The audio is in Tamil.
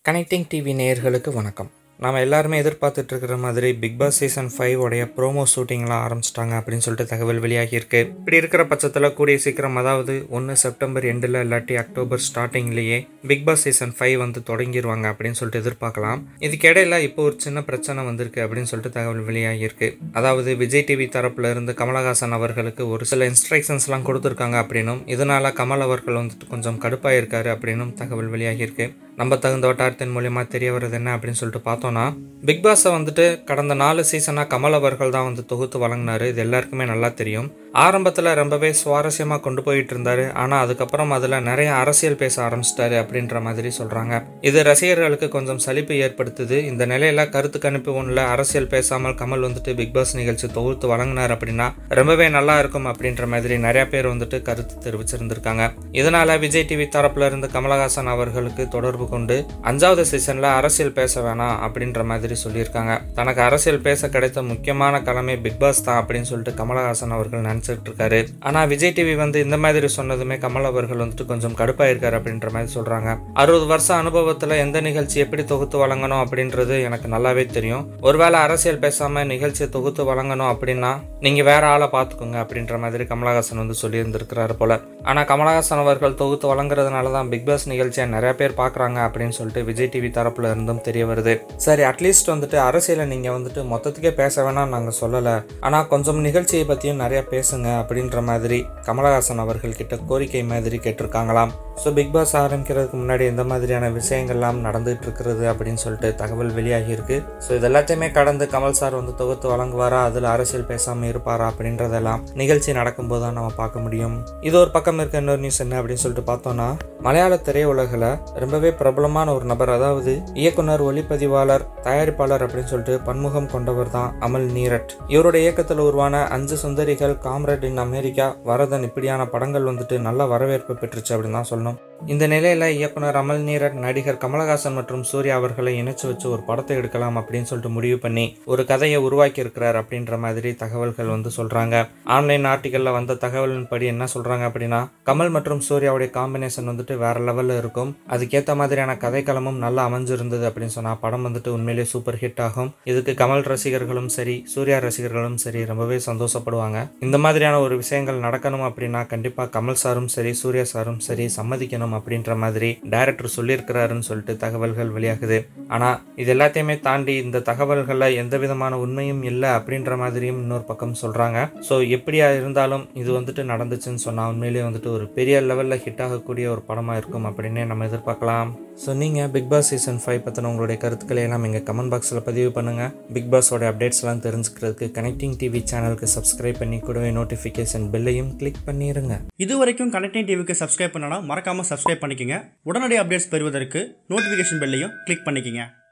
கனெக்டிங் டிவி நேயர்களுக்கு வணக்கம் நாம் எல்லாருமே எதிர்பார்த்துட்டு இருக்கிற மாதிரி பிக் பாஸ் சீசன் ஃபைவ் உடைய ப்ரோமோ ஷூட்டிங்லாம் ஆரம்பிச்சிட்டாங்க அப்படின்னு சொல்லிட்டு தகவல் வெளியாகியிருக்கு இப்படி இருக்கிற பட்சத்தில் கூடிய சீக்கிரம் அதாவது ஒன்று செப்டம்பர் எண்டில் இல்லாட்டி அக்டோபர் ஸ்டார்டிங்லேயே பிக் பாஸ் சீசன் ஃபைவ் வந்து தொடங்கிடுவாங்க அப்படின்னு சொல்லிட்டு எதிர்பார்க்கலாம் இதுக்கிடையில இப்போ ஒரு சின்ன பிரச்சனை வந்திருக்கு அப்படின்னு சொல்லிட்டு தகவல் வெளியாகியிருக்கு அதாவது விஜய் டிவி தரப்புல இருந்து கமலஹாசன் அவர்களுக்கு ஒரு சில இன்ஸ்ட்ரக்ஷன்ஸ்லாம் கொடுத்துருக்காங்க அப்படின்னும் இதனால கமல் அவர்கள் வந்துட்டு கொஞ்சம் கடுப்பாயிருக்காரு அப்படின்னும் தகவல் வெளியாகியிருக்கு நம்ம தகுந்த வட்டாரத்தின் மூலியமா தெரிய வருது என்ன அப்படின்னு சொல்லிட்டு பார்த்தோம்னா பிக் பாஸை வந்துட்டு கடந்த நாலு சீசனாக கமல் அவர்கள் தான் வந்து தொகுத்து வழங்கினாரு இது எல்லாருக்குமே நல்லா தெரியும் ஆரம்பத்தில் ரொம்பவே சுவாரஸ்யமாக கொண்டு போயிட்டு இருந்தாரு ஆனால் அதுக்கப்புறம் அதில் நிறைய அரசியல் பேச ஆரம்பிச்சிட்டாரு அப்படின்ற மாதிரி சொல்கிறாங்க இது ரசிகர்களுக்கு கொஞ்சம் சலிப்பு ஏற்படுத்துது இந்த நிலையில கருத்து கணிப்பு ஒன்றில் அரசியல் பேசாமல் கமல் வந்துட்டு பிக் பாஸ் நிகழ்ச்சி தொகுத்து வழங்கினார் அப்படின்னா ரொம்பவே நல்லா இருக்கும் அப்படின்ற மாதிரி நிறைய பேர் வந்துட்டு கருத்து தெரிவிச்சிருந்திருக்காங்க இதனால விஜய் டிவி தரப்புல இருந்து கமலஹாசன் அவர்களுக்கு தொடர்பு கொண்டு அஞ்சாவது சீசன்ல அரசியல் பேச வேணாம் அப்படின்ற மாதிரி சொல்லியிருக்காங்க தனக்கு அரசியல் பேச கிடைத்த முக்கியமான கடமை பிக் பாஸ் தான் அப்படின்னு சொல்லிட்டு கமலஹாசன் அவர்கள் நினைச்சிட்டு இருக்காரு ஆனா விஜய் டிவி வந்து இந்த மாதிரி சொன்னதுமே கமல் அவர்கள் வந்துட்டு கொஞ்சம் கடுப்பாயிருக்காரு அப்படின்ற மாதிரி சொல்றாங்க அறுபது வருஷம் அனுபவத்துல எந்த நிகழ்ச்சி எப்படி தொகுத்து வழங்கணும் அப்படின்றது எனக்கு நல்லாவே தெரியும் ஒருவேளை அரசியல் பேசாம நிகழ்ச்சியை தொகுத்து வழங்கணும் அப்படின்னா நீங்க வேற ஆளை பார்த்துக்கோங்க அப்படின்ற மாதிரி கமலஹாசன் வந்து சொல்லியிருந்திருக்கிறாரு போல ஆனா கமலஹாசன் அவர்கள் தொகுத்து வழங்குறதுனால தான் பிக் பாஸ் நிகழ்ச்சியை நிறைய பேர் பார்க்குறாங்க அப்படின்னு சொல்லிட்டு விஜய் டிவி தரப்புல இருந்தும் தெரிய வருது சரி அட்லீஸ்ட் வந்துட்டு அரசியலை நீங்க வந்துட்டு மொத்தத்துக்கே பேச வேணாம் நாங்க சொல்லல ஆனா கொஞ்சம் நிகழ்ச்சியை பத்தியும் நிறைய பேசுங்க அப்படின்ற மாதிரி கமலஹாசன் அவர்கள் கிட்ட கோரிக்கை மாதிரி கேட்டிருக்காங்களாம் ஸோ பிக் பாஸ் ஆரம்பிக்கிறதுக்கு முன்னாடி இந்த மாதிரியான விஷயங்கள்லாம் நடந்துட்டு இருக்கிறது அப்படின்னு சொல்லிட்டு தகவல் வெளியாகி இருக்கு ஸோ இது எல்லாத்தையுமே கடந்து கமல் சார் வந்து தொகுத்து வழங்குவாரா அதில் அரசியல் பேசாமல் இருப்பாரா அப்படின்றதெல்லாம் நிகழ்ச்சி நடக்கும்போது தான் நம்ம பார்க்க முடியும் இது ஒரு பக்கம் இருக்க இன்னொரு நியூஸ் என்ன அப்படின்னு சொல்லிட்டு பார்த்தோம்னா மலையாள திரையுலகில் ரொம்பவே பிரபலமான ஒரு நபர் அதாவது இயக்குனர் ஒளிப்பதிவாளர் தயாரிப்பாளர் அப்படின்னு சொல்லிட்டு பன்முகம் கொண்டவர் தான் அமல் நீரட் இவருடைய இயக்கத்தில் உருவான Anchu Sundarikal comrade in America Varathan இப்படியான படங்கள் வந்துட்டு நல்ல வரவேற்பு பெற்றுச்சு அப்படின்னு தான் சொல்லணும் இந்த நிலையில இயக்குனர் அமல் நீரட் நடிகர் கமலஹாசன் மற்றும் சூர்யா அவர்களை இணைச்சு வச்சு ஒரு படத்தை எடுக்கலாம் அப்படின்னு சொல்லிட்டு முடிவு பண்ணி ஒரு கதையை உருவாக்கி இருக்கிறார் அப்படின்ற மாதிரி தகவல்கள் வந்து சொல்றாங்க ஆன்லைன் ஆர்டிக்கல்ல வந்த தகவலின் படி என்ன சொல்றாங்க அப்படின்னா கமல் மற்றும் சூர்யாவுடைய காம்பினேஷன் வந்துட்டு வேற லெவல்ல இருக்கும் அதுக்கேற்ற மாதிரியான கதைக்களமும் நல்லா அமைஞ்சிருந்தது அப்படின்னு சொன்னா படம் வந்துட்டு உண்மையிலேயே சூப்பர் ஹிட் ஆகும் இதுக்கு கமல் ரசிகர்களும் சரி சூர்யா ரசிகர்களும் சரி ரொம்பவே சந்தோஷப்படுவாங்க இந்த மாதிரியான ஒரு விஷயங்கள் நடக்கணும் அப்படின்னா கண்டிப்பா கமல் சாரும் சரி சூர்யா சாரும் சரி சம்மதிக்கணும் அப்படின்ற மாதிரி டைரக்டர் சொல்லியிருக்கிறாருன்னு சொல்லிட்டு தகவல்கள் வெளியாகுது ஆனா இது எல்லாத்தையுமே தாண்டி இந்த தகவல்கள்ல எந்த விதமான உண்மையும் இல்லை அப்படின்ற மாதிரியும் இன்னொரு பக்கம் சொல்றாங்க ஸோ எப்படியா இருந்தாலும் இது வந்துட்டு நடந்துச்சுன்னு சொன்னா உண்மையிலேயே வந்துட்டு ஒரு பெரிய லெவல்ல ஹிட் ஆகக்கூடிய ஒரு படமா இருக்கும் அப்படின்னே நம்ம எதிர்பார்க்கலாம் ஸோ நீங்கள் பிக் பாஸ் சீசன் ஃபைவ் பற்றின உங்களுடைய கருத்துக்களை எல்லாம் எங்கள் கமெண்ட் பாக்ஸில் பதிவு பண்ணுங்கள் பிக் பாஸோட அப்டேட்ஸ்லாம் தெரிஞ்சுக்கிறதுக்கு கனெக்டிங் டிவி சேனலுக்கு சப்ஸ்கிரைப் பண்ணி கூடவே நோட்டிஃபிகேஷன் பெல்லையும் கிளிக் பண்ணிடுங்க இது வரைக்கும் கனெக்டிங் டிவிக்கு சப்ஸ்கிரைப் பண்ணனா மறக்காம சப்ஸ்கிரைப் பண்ணிக்கங்க உடனடி அப்டேட்ஸ் பெறுவதற்கு நோட்டிஃபிகேஷன் பெல்லையும் கிளிக் பண்ணிக்கங்க